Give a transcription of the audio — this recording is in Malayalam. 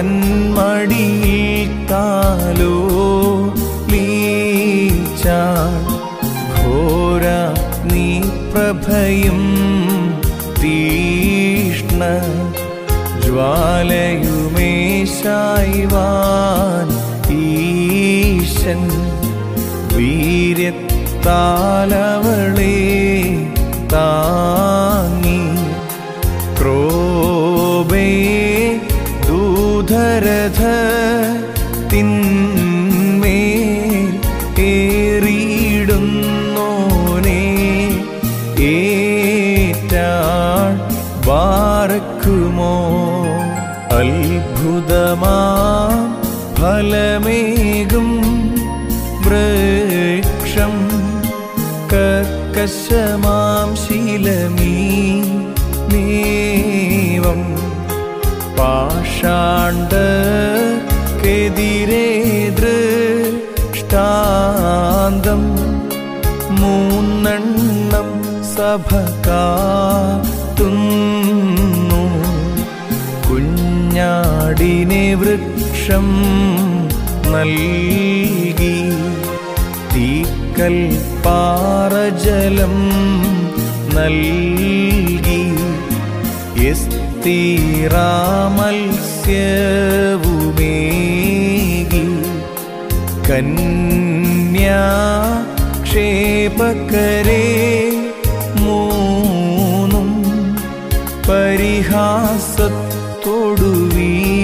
തന്മടിയിൽ കാലോ ലീച്ചാൻ ഘോര നീ പ്രഭയും തീഷ്ണ ജ്വാലയുമേശായിവാൻ ഈശൻ വീര്യത്താലവളെ താങ്ങി ക്രോബേ ദൂധരഥ തിന്മേൽ ഏറിയിടുന്നോനെ ഏറ്റാൾ ബാറക്കുമോ അത്ഭുതമാ ഫലമേകും വൃക്ഷം കർക്കശമാം ശീലമീ നേവം പാഷാണ്ഡക്കെതിരെ ദൃഷ്ടാന്തം മൂന്നെണ്ണം സഭ കാത്തുന്നു കുഞ്ഞാടിനെ വൃക്ഷം നൽകി തീക്കൽ പാറജലം നൽകി എസ്തീറാമത്സ്യവുമേകി കന്യാക്ഷേപകരെ മൂന്നും പരിഹാസത്തോടു വീ